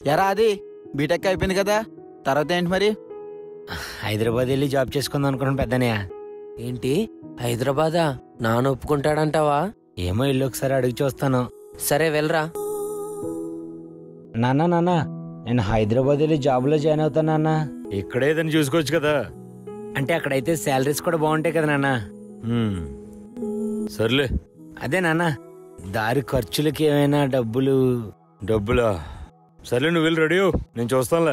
ఎరా అది బీటెక్ అయిపోయింది కదా తర్వాత ఏంటి మరి హైదరాబాద్ వెళ్ళి జాబ్ చేసుకుందాం అనుకున్నాను పెద్దనయ్య ఏంటి హైదరాబాదా నాన్న ఒప్పుకుంటాడంటావా ఏమో ఇల్లు ఒకసారి అడిగి చూస్తాను సరే వెళ్ళరా నాన్న నాన్న నేను హైదరాబాద్ వెళ్ళి జాబ్లో జాయిన్ అవుతాను నాన్న ఇక్కడే ఏదైనా చూసుకోవచ్చు కదా అంటే అక్కడైతే శాలరీస్ కూడా బాగుంటాయి కదా నాన్న హ్మ్. సర్లే అదే నాన్న దారి ఖర్చులకి ఏమైనా డబ్బులు డబ్బులా సర్లే నువ్వు వెళ్ళి రెడీ అవ్వు. నేను చూస్తానులే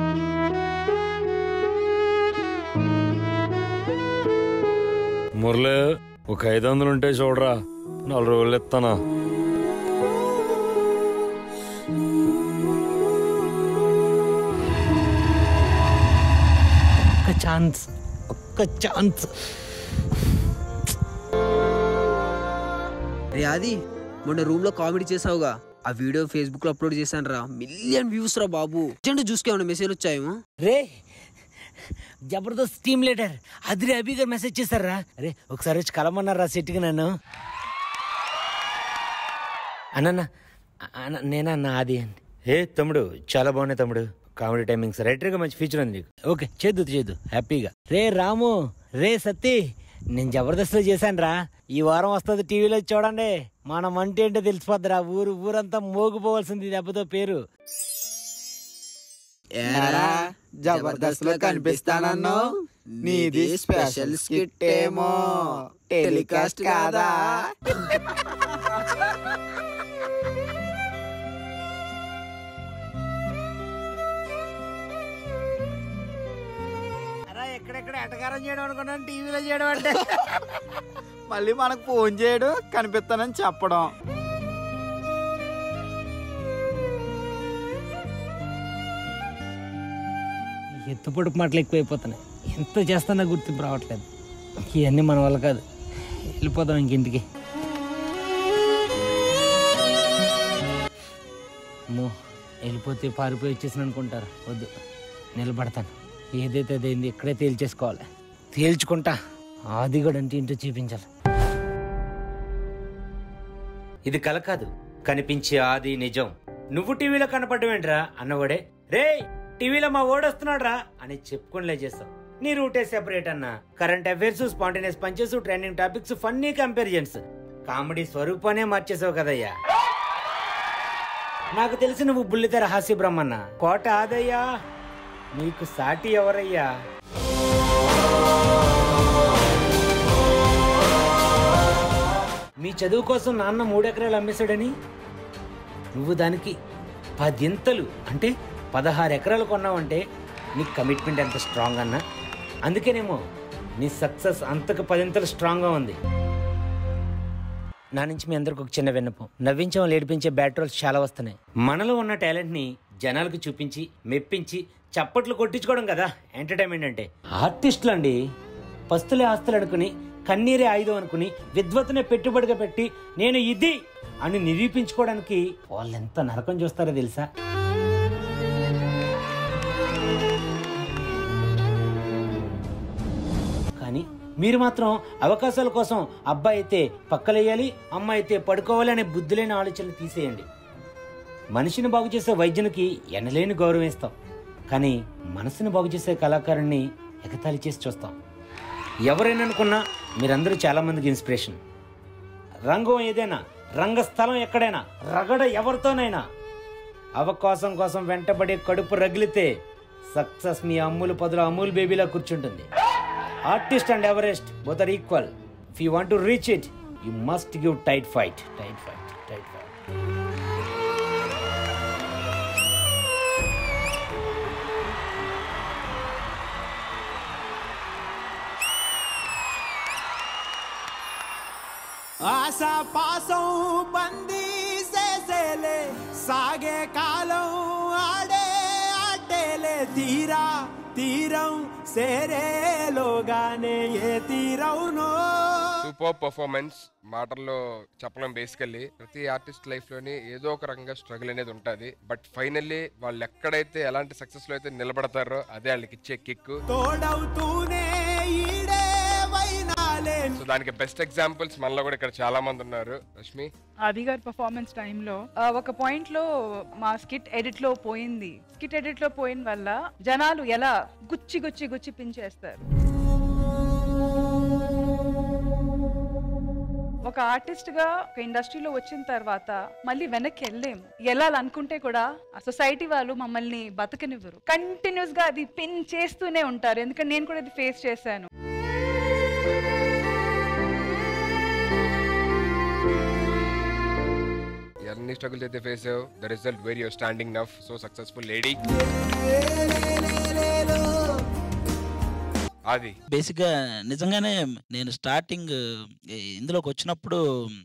మురళి ఒక ఐదు వందలు ఉంటే చూడరా నాలుగు రోజులు ఇస్తానా ఒక్క ఛాన్స్ ఒక్క ఛాన్స్ రే అది మొన్న రూమ్ లో కామెడీ చేసావుగా ఆ వీడియో ఫేస్బుక్ లో అప్లోడ్ చేశాను రా మిలియన్ వ్యూస్ రా బాబు అర్జెంట్ చూసుకేమన్నా మెసేజ్ వచ్చాయేమో రే జబర్దస్త్ టీమ్ లీడర్ అదిరి అభి గారు మెసేజ్ చేశారా అరే ఒకసారి వచ్చి కలమన్నారా సెట్కి నన్ను అన్న అన్న నేనన్నా అది అండి ఏ తమ్ముడు చాలా బాగున్నాయి తమ్ముడు కామెడీ టైమింగ్స్ రైటర్గా మంచి ఫీచర్ ఉంది నీకు ఓకే చేద్దు చేద్దు హ్యాపీగా రే రాము రే సత్తి నేను జబర్దస్త్లో చేశాను రా ఈ వారం వస్తుంది టీవీలో చూడండి మనం అంటే ఏంటో తెలిసిపోద్దిరా ఊరు ఊరంతా మోగిపోవాల్సింది ఈ దెబ్బతో పేరు ఏరా జబర్దస్త్ లో కనిపిస్తానన్నావు నీది స్పెషల్ స్కిట్ ఏమో టెలికాస్ట్ కాదా అరా ఎక్కడెక్కడ ఎటకారం చేయడం అనుకున్నాను టీవీలో చేయడం అంటే మళ్ళీ మనకు ఫోన్ చేయడు కనిపిస్తానని చెప్పడం ఎత్తుపొడుపు మాటలు ఎక్కువైపోతున్నాయి ఎంత చేస్తున్నా గుర్తింపు రావట్లేదు ఇవన్నీ మన వల్ల కాదు వెళ్ళిపోదాం ఇంకింటికి అమ్మో వెళ్ళిపోతే పారిపోయి వచ్చేసిన అనుకుంటారు వద్దు నిలబడతాను ఏదైతే అదైంది ఇక్కడే తేల్చేసుకోవాలి తేల్చుకుంటా ఆది కూడా అంటే ఇంటో చూపించాలి ఇది కల కాదు కనిపించే ఆది నిజం నువ్వు టీవీలో కనపడమేంట్రా అన్నవాడే రే టీవీలో మా ఓడొస్తున్నాడు రా అని చెప్పుకొని లేచేస్తావు నీ రూటే సెపరేట్ అన్న current affairs spontaneous punches trending topics funny comparisons comedy స్వరూపానే మార్చేసావు కదయ్యా నాకు తెలిసి నువ్వు బుల్లితెర హాస్య బ్రహ్మన్న కోట ఆదయ్యా నీకు సాటి ఎవరయ్యా మీ చదువు కోసం నాన్న మూడెకరాలు అమ్మేశాడని నువ్వు దానికి పదింతలు అంటే పదహారు ఎకరాలు కొన్నావంటే నీ కమిట్మెంట్ ఎంత స్ట్రాంగ్ అన్నా అందుకేనేమో నీ సక్సెస్ అంతకు పదింతలు స్ట్రాంగ్గా ఉంది నా నుంచి మీ అందరికి ఒక చిన్న విన్నపం నవ్వించే వాళ్ళు ఏడిపించే బ్యాట్ రోల్స్ చాలా వస్తున్నాయి మనలో ఉన్న టాలెంట్ని జనాలకు చూపించి మెప్పించి చప్పట్లు కొట్టించుకోవడం కదా ఎంటర్టైన్మెంట్ అంటే ఆర్టిస్టులు అండి పస్తులే ఆస్తులు అనుకుని కన్నీరే ఆయుధం అనుకుని విద్వత్తునే పెట్టుబడిగా పెట్టి నేను ఇది అని నిరూపించుకోవడానికి వాళ్ళు ఎంత నరకం చూస్తారో తెలుసా కానీ మీరు మాత్రం అవకాశాల కోసం అబ్బాయి అయితే పక్కలేయాలి అమ్మాయి అయితే పడుకోవాలి అనే బుద్ధి లేని ఆలోచనలు తీసేయండి మనిషిని బాగు చేసే వైద్యునికి ఎనలేని గౌరవం ఇస్తాం కానీ మనసుని బాగు చేసే కళాకారుణ్ణి ఎగతాళి చేసి చూస్తాం ఎవరైనా అనుకున్నా మీరందరూ చాలా మందికి ఇన్స్పిరేషన్ రంగం ఏదైనా రంగస్థలం ఎక్కడైనా రగడ ఎవరితోనైనా అవకాశం కోసం వెంటబడి కడుపు రగిలితే సక్సెస్ మీ అమ్ములు పదుల అమూల్ బేబీలా కూర్చుంటుంది artist and Everest both are equal if you want to reach it you must give tight fight tight fight tight fight ఆశా పాసం బందీ చేసేలే సాగే కాలం ఆడే ఆటేలే తీరా తీరం సేరేలోగానే ఏ తీరవునో సూపర్ పర్ఫార్మెన్స్ మాటల్లో చెప్పలేం బేసికల్లీ ప్రతి ఆర్టిస్ట్ లైఫ్ లోని ఏదో ఒక రకంగా స్ట్రగుల్ అనేది ఉంటది బట్ ఫైనల్లీ వాళ్ళు ఎక్కడైతే ఎలాంటి సక్సెస్ లో అయితే నిలబడతారో అదే వాళ్ళకి ఇచ్చే కిక్ తోడవుతూనే ఈడే వైనాలే సో దానికి బెస్ట్ ఎగ్జాంపుల్స్ మనలో కూడా ఇక్కడ చాలా మంది ఉన్నారు రష్మి ఆది గారి పర్ఫార్మెన్స్ టైంలో ఒక పాయింట్ లో మా స్కిట్ ఎడిట్ లో పోయింది స్కిట్ ఎడిట్ లో పోయిన వల్ల జనాలు ఎలా గుచ్చి గుచ్చి గుచ్చి పించేస్తారు ఒక ఆర్టిస్ట్ గా ఒక ఇండస్ట్రీలో వచ్చిన తర్వాత మళ్ళీ వెనక్కి వెళ్ళలేము వెళ్ళాలనుకుంటే కూడా ఆ సొసైటీ వాళ్ళు మమ్మల్ని బతకనివ్వరు కంటిన్యూస్ గా అది పిన్ చేస్తూనే ఉంటారు ఎందుకంటే నేను కూడా అది ఫేస్ చేశాను ఎన్ని స్ట్రగుల్స్ అయితే ఫేస్ అయ్యావు the result very your standing enough so successful lady అది బేసిక్గా నిజంగానే నేను స్టార్టింగ్ ఈ- ఇందులోకి వచ్చినప్పుడు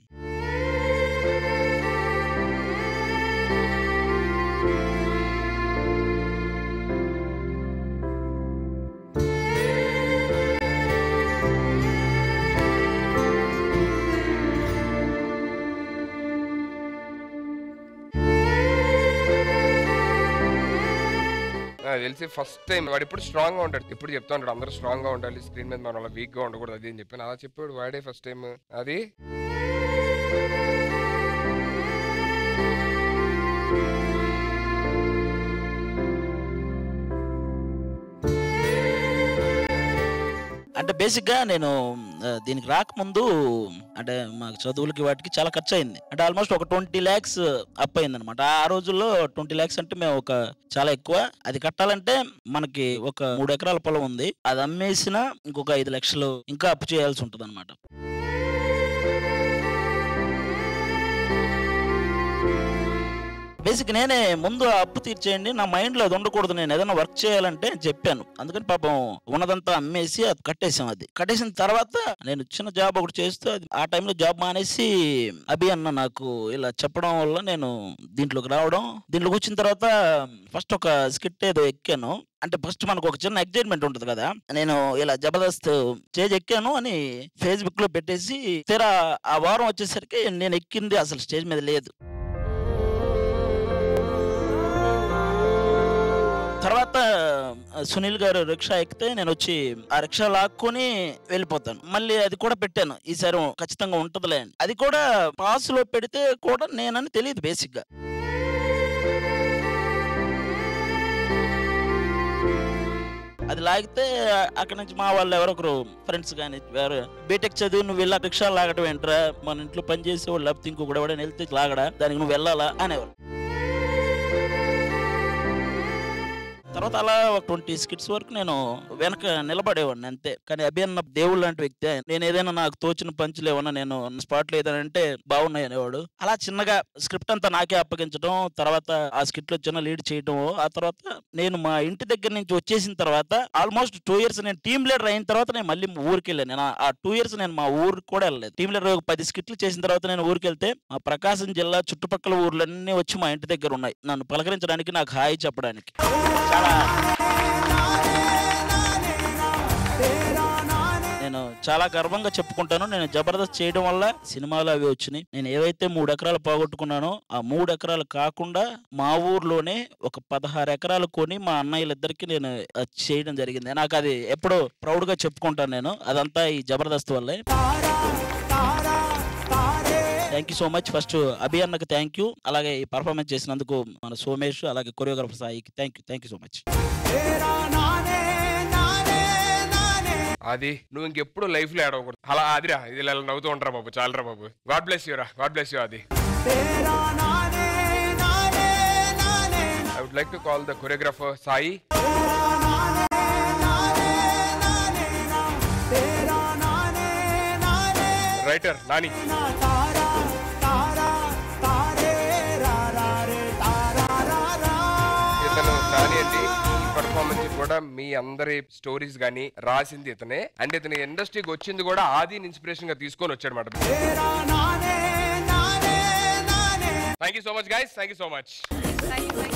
నాకు తెలిసి ఫస్ట్ టైం వాడు ఇప్పుడు స్ట్రాంగ్ గా ఉంటాడు ఇప్పుడు చెప్తా ఉంటాడు అందరూ స్ట్రాంగ్ గా ఉండాలి స్క్రీన్ మీద మనం అలా వీక్ గా ఉండకూడదు అది అని చెప్పి అలా చెప్పాడు వాడే ఫస్ట్ టైం అది అంటే బేసిక్గా నేను ఆ, దీనికి రాకముందు అంటే మాకు చదువులకి వాటికి చాలా ఖర్చు అయింది అంటే ఆల్మోస్ట్ ఒక ట్వంటీ ల్యాక్స్ అప్ అయింది అనమాట ఆ రోజుల్లో ట్వంటీ ల్యాక్స్ అంటే మేము ఒక చాలా ఎక్కువ అది కట్టాలంటే మనకి ఒక మూడు ఎకరాల పొలం ఉంది అది అమ్మేసిన ఇంకొక ఐదు లక్షలు ఇంకా అప్పు చేయాల్సి ఉంటుంది అనమాట బేసిక్ నేనే ముందు ఆ అప్పు తీర్చేయండి నా మైండ్ లో అది ఉండకూడదు నేను ఏదైనా వర్క్ చేయాలంటే అని చెప్పాను అందుకని పాపం ఉన్నదంతా అమ్మేసి అది కట్టేసాం అది కట్టేసిన తర్వాత నేను చిన్న జాబ్ ఒకటి చేస్తూ అది ఆ టైంలో జాబ్ మానేసి అభి అన్న నాకు ఇలా చెప్పడం వల్ల నేను దీంట్లోకి రావడం దీంట్లోకి వచ్చిన తర్వాత ఫస్ట్ ఒక స్కిట్ ఏదో ఎక్కాను అంటే ఫస్ట్ మనకు ఒక చిన్న ఎగ్జైట్మెంట్ ఉంటుంది కదా నేను ఇలా జబర్దస్త్ స్టేజ్ ఎక్కాను అని ఫేస్బుక్ లో పెట్టేసి తీరా ఆ వారం వచ్చేసరికి నేను ఎక్కింది అసలు స్టేజ్ మీద లేదు తర్వాత ఆ, సునీల్ గారు రిక్షా ఎక్కితే నేను వచ్చి ఆ రిక్షా లాక్కొని వెళ్ళిపోతాను మళ్ళీ అది కూడా పెట్టాను ఈసారి ఖచ్చితంగా ఉంటదిలే అని అది కూడా పాస్ లో పెడితే కూడా నేనని తెలియదు బేసిక్ గా అది లాగితే అక్కడ నుంచి మా వాళ్ళు ఎవరొకరు ఫ్రెండ్స్ కానీ ఎవరు బీటెక్ చదివి నువ్వు వెళ్ళా రిక్షా లాగడం ఏంట్రా మన ఇంట్లో పని చేసేవాళ్ళు లేకపోతే ఇంకొకటి ఎవడైనా వెళ్తే లాగడా దానికి నువ్వు వెళ్ళాలా అనేవాళ్ళు తర్వాత అలా ఒక ట్వంటీ స్కిట్స్ వరకు నేను వెనక నిలబడేవాడిని అంతే కానీ అభి అన్న దేవుడు లాంటి వ్యక్తి ఆయన. నేను ఏదైనా నాకు తోచిన పంచులు ఏమన్నా నేను స్పాట్ లో ఏదైనా అంటే బాగున్నాయి అనేవాడు అలా చిన్నగా స్క్రిప్ట్ అంతా నాకే అప్పగించడం తర్వాత ఆ స్కిట్ లో చిన్న లీడ్ చేయడం ఆ తర్వాత నేను మా ఇంటి దగ్గర నుంచి వచ్చేసిన తర్వాత ఆల్మోస్ట్ టూ ఇయర్స్ నేను టీమ్ లీడర్ అయిన తర్వాత నేను మళ్ళీ ఊరికి వెళ్ళాను నేను ఆ టూ ఇయర్స్ నేను మా ఊరికి కూడా వెళ్ళలేదు టీమ్ లీడర్ ఒక పది స్కిట్లు చేసిన తర్వాత నేను ఊరికి వెళ్తే మా ప్రకాశం జిల్లా చుట్టుపక్కల ఊర్లన్నీ వచ్చి మా ఇంటి దగ్గర ఉన్నాయి నన్ను పలకరించడానికి నాకు హాయి చెప్పడానికి చాలా నేను చాలా గర్వంగా చెప్పుకుంటాను నేను జబర్దస్త్ చేయడం వల్ల సినిమాలు అవి వచ్చినాయి నేను ఏవైతే మూడు ఎకరాలు పోగొట్టుకున్నానో ఆ మూడు ఎకరాలు కాకుండా మా ఊర్లోనే ఒక పదహారు ఎకరాలు కొని మా అన్నయ్యలిద్దరికి నేను అది చేయడం జరిగింది నాకు అది ఎప్పుడో ప్రౌడ్ గా చెప్పుకుంటాను నేను అదంతా ఈ జబర్దస్త్ వల్లే thank you so much first Abhi అన్నకు థ్యాంక్ యూ అలాగే ఈ పర్ఫార్మెన్స్ చేసినందుకు మన సోమేష్ అలాగే కొరియోగ్రఫర్ సాయికి thank you thank you so much అది నువ్వు ఇంకెప్పుడు లైఫ్ లో ఏడవకూడదు అలా అదిరా ఇది ఇలా నవ్వుతూ ఉంటారా బాబు చాలరా బాబు గాడ్ బ్లెస్ యూ రా గాడ్ బ్లెస్ యూ అది I would like to call the choreographer Sai writer Nani ఇతను నాని అండి ఈ పర్ఫార్మెన్స్ కూడా మీ అందరి స్టోరీస్ గానీ రాసింది ఇతనే అండ్ ఇతని ఇండస్ట్రీకి వచ్చింది కూడా ఆది ఇన్స్పిరేషన్ గా తీసుకొని వచ్చాడు అనమాట thank you so much guys thank you so much